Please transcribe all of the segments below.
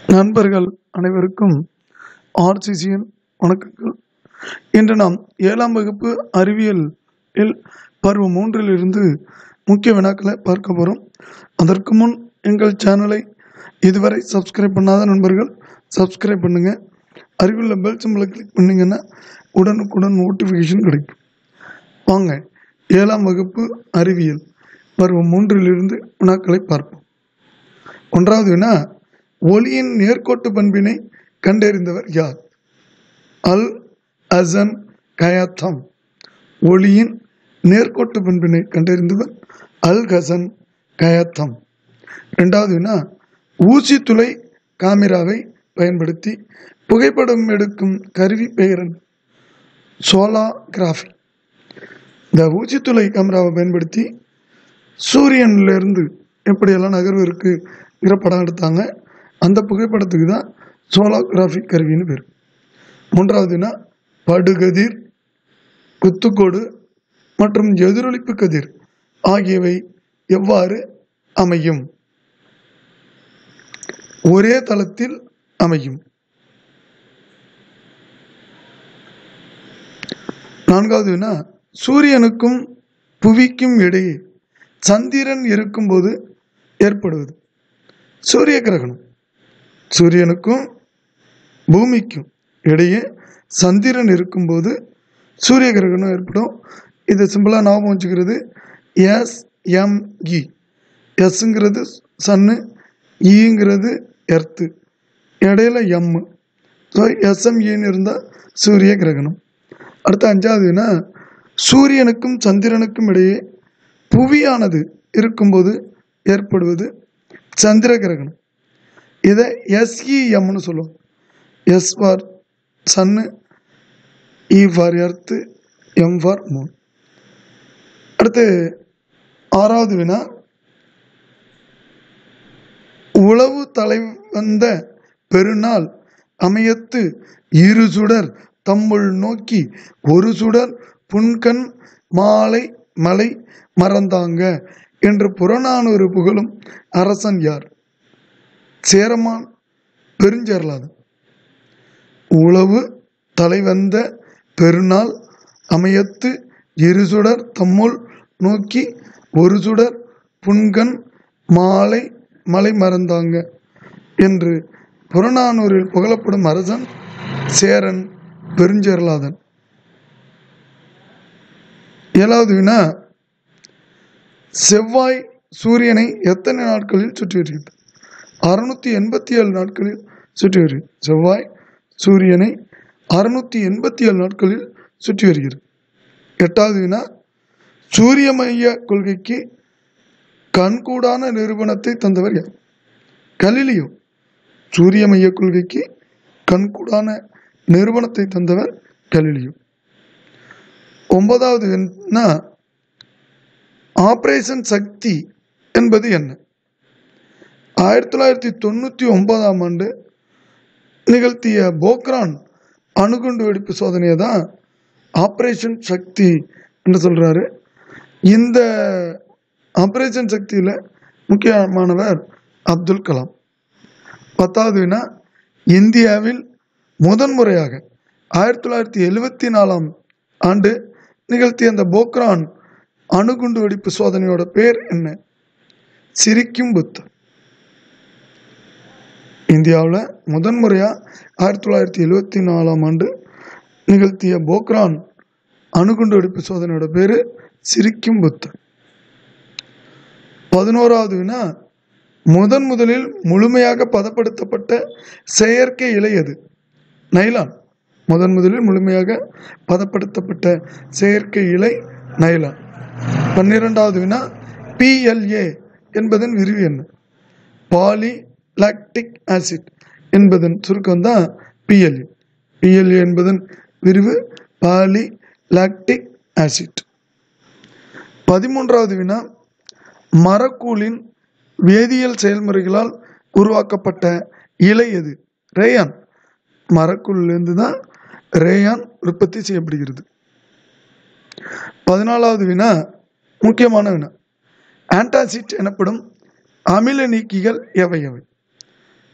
நண்பர்கள் அனைவருக்கும் ஆர்சிசியின் வணக்கங்கள் இன்று நாம் ஏழாம் வகுப்பு அறிவியல் இல் பருவம் மூன்றிலிருந்து முக்கிய வினாக்களை பார்க்க போகிறோம் அதற்கு முன் எங்கள் சேனலை இதுவரை சப்ஸ்கிரைப் பண்ணாத நண்பர்கள் சப்ஸ்கிரைப் பண்ணுங்கள் அருகிலுள்ள பெல் சிம்பிளை கிளிக் பண்ணிங்கன்னா உடனுக்குடன் நோட்டிஃபிகேஷன் கிடைக்கும் வாங்க ஏழாம் வகுப்பு அறிவியல் பருவம் மூன்றிலிருந்து வினாக்களை பார்ப்போம் ஒன்றாவது வினா ஒளியின் நேர்கோட்டு பண்பினை கண்டறிந்தவர் யார் அல் அசன் கயாத்தம் ஒளியின் நேர்கோட்டு பண்பினை கண்டறிந்தவர் அல் ஹசன் கயாத்தம் ரெண்டாவது வினா ஊசி துளை காமிராவை பயன்படுத்தி புகைப்படம் எடுக்கும் கருவி பெயரன் சோலாகிராஃபி இந்த ஊசித்துளை கேமராவை பயன்படுத்தி சூரியன்லேருந்து எப்படியெல்லாம் நகர்வு இருக்குங்கிற படம் எடுத்தாங்க அந்த புகைப்படத்துக்கு தான் சோலாகிராஃபிக் கருவின்னு பேர் மூன்றாவதுனா படுகதிர் குத்துக்கோடு மற்றும் எதிரொலிப்பு கதிர் ஆகியவை எவ்வாறு அமையும் ஒரே தளத்தில் அமையும் நான்காவது வினா சூரியனுக்கும் புவிக்கும் இடையே சந்திரன் இருக்கும்போது ஏற்படுவது சூரிய கிரகணம் சூரியனுக்கும் பூமிக்கும் இடையே சந்திரன் இருக்கும்போது சூரிய கிரகணம் ஏற்படும் இது சிம்பிளாக ஞாபகம் வச்சுக்கிறது எஸ் எம்இ எஸ்ங்கிறது சன்னு ஈங்கிறது எர்த்து இடையில எம் ஸோ எஸ்எம்இன்னு இருந்தால் சூரிய கிரகணம் அடுத்த அஞ்சாவதுனா சூரியனுக்கும் சந்திரனுக்கும் இடையே புவியானது இருக்கும்போது ஏற்படுவது சந்திர கிரகணம் இதை எஸ்இஎம்னு சொல்லுவோம் எஸ் ஃபார் சன்னு E for earth M for moon அடுத்து ஆறாவது வினா உளவு தலைவந்த பெருநாள் அமையத்து இரு சுடர் தம்முள் நோக்கி ஒரு சுடர் புன்கண் மாலை மலை மறந்தாங்க என்று புறநானூறு புகழும் அரசன் யார் சேரமான் பெருஞ்சேரலாதன் உளவு தலைவந்த பெருநாள் அமையத்து இரு சுடர் தம்முள் நோக்கி ஒரு சுடர் புன்கண் மாலை மலை மறந்தாங்க என்று புறநானூரில் புகழப்படும் அரசன் சேரன் பெருஞ்சேரலாதன் ஏழாவது வினா செவ்வாய் சூரியனை எத்தனை நாட்களில் சுற்றி வருகிறது அறுநூத்தி எண்பத்தி ஏழு நாட்களில் சுற்றி வருகிறது செவ்வாய் சூரியனை அறுநூத்தி எண்பத்தி ஏழு நாட்களில் சுற்றி வருகிறது எட்டாவது வினா சூரிய மைய கொள்கைக்கு கண்கூடான நிறுவனத்தை தந்தவர் யார் கலிலியோ சூரிய மைய கொள்கைக்கு கண்கூடான நிறுவனத்தை தந்தவர் கலிலியோ ஒன்பதாவது என்ன ஆபரேஷன் சக்தி என்பது என்ன ஆயிரத்தி தொள்ளாயிரத்தி தொண்ணூற்றி ஒன்பதாம் ஆண்டு நிகழ்த்திய போக்ரான் அணுகுண்டு வெடிப்பு சோதனையை தான் ஆப்ரேஷன் சக்தி என்று சொல்கிறாரு இந்த ஆப்ரேஷன் சக்தியில் முக்கியமானவர் அப்துல் கலாம் பத்தாவது வினா இந்தியாவில் முதன்முறையாக ஆயிரத்தி தொள்ளாயிரத்தி எழுவத்தி நாலாம் ஆண்டு நிகழ்த்திய அந்த போக்ரான் அணுகுண்டு வெடிப்பு சோதனையோட பேர் என்ன சிரிக்கும் புத்தர் இந்தியாவில் முதன்முறையாக ஆயிரத்தி தொள்ளாயிரத்தி எழுவத்தி நாலாம் ஆண்டு நிகழ்த்திய போக்ரான் அணுகுண்டு வெடிப்பு சோதனையோட பேர் சிரிக்கும் புத்தர் பதினோராவது வினா முதன் முதலில் முழுமையாக பதப்படுத்தப்பட்ட செயற்கை இலை எது நைலான் முதன் முதலில் முழுமையாக பதப்படுத்தப்பட்ட செயற்கை இலை நைலான் பன்னிரெண்டாவது வினா பிஎல்ஏ என்பதன் விரிவு என்ன பாலி லாக்டிக் ஆசிட் என்பதன் சுருக்கம் தான் பிஎல்ஏ பிஎல்ஏ என்பதன் விரிவு பாலி லாக்டிக் ஆசிட் பதிமூன்றாவது வினா மரக்கூழின் வேதியியல் செயல்முறைகளால் உருவாக்கப்பட்ட இலை எது ரேயான் மரக்கூழிலிருந்து தான் ரேயான் உற்பத்தி செய்யப்படுகிறது பதினாலாவது வினா முக்கியமான வினா ஆன்டாசிட் எனப்படும் அமில நீக்கிகள் எவை எவை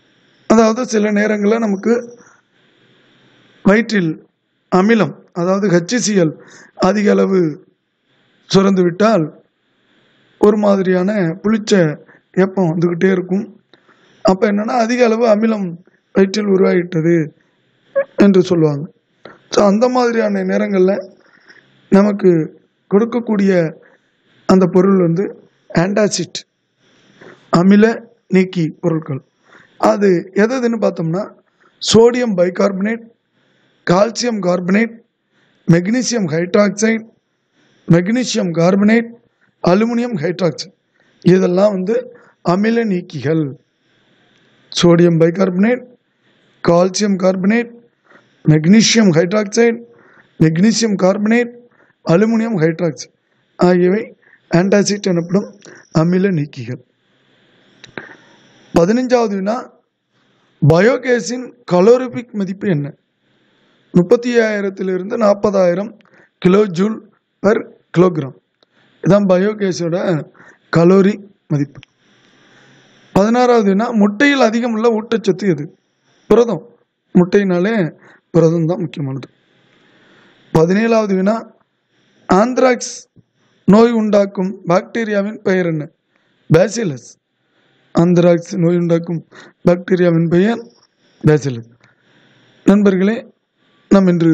அதாவது சில நேரங்களில் நமக்கு வயிற்றில் அமிலம் அதாவது ஹச்சிசிஎல் அதிக அளவு சுரந்து விட்டால் ஒரு மாதிரியான புளிச்ச ஏப்பம் வந்துக்கிட்டே இருக்கும் அப்போ என்னென்னா அதிக அளவு அமிலம் வயிற்றில் உருவாகிட்டது என்று சொல்லுவாங்க ஸோ அந்த மாதிரியான நேரங்களில் நமக்கு கொடுக்கக்கூடிய அந்த பொருள் வந்து ஆண்டாசிட் அமில நீக்கி பொருட்கள் அது எதுன்னு பார்த்தோம்னா sodium bicarbonate calcium carbonate magnesium hydroxide magnesium carbonate aluminium hydroxide இதெல்லாம் வந்து அமில நீக்கிகள் sodium bicarbonate calcium carbonate magnesium hydroxide magnesium carbonate aluminium hydroxide ஆகியவை ஆன்டாசிட் எனப்படும் அமில நீக்கிகள் பதினஞ்சாவது வினா பயோகேஸின் கலோரிபிக் மதிப்பு என்ன முப்பத்தி ஐயாயிரத்திலிருந்து நாற்பதாயிரம் கிலோ ஜூல் பெர் கிலோகிராம் இதான் பயோகேஸோட கலோரி மதிப்பு பதினாறாவது வினா முட்டையில் அதிகம் உள்ள ஊட்டச்சத்து எது புரதம் முட்டையினாலே புரதம் தான் முக்கியமானது பதினேழாவது வினா ஆந்த்ராக்ஸ் நோய் உண்டாக்கும் பாக்டீரியாவின் பெயர் என்ன பேசிலஸ் ஆந்த்ராக்ஸ் நோய் உண்டாக்கும் பாக்டீரியாவின் பெயர் பேசிலஸ் நண்பர்களே நாம் இன்று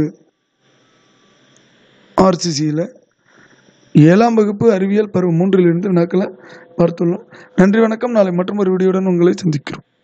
ஆர்சிசியில் ஏழாம் வகுப்பு அறிவியல் பருவம் மூன்றிலிருந்து வினாக்களை பார்த்துள்ளோம் நன்றி வணக்கம் நாளை மற்றும் ஒரு வீடியோடன் உங்களை சந்திக்கிறோம்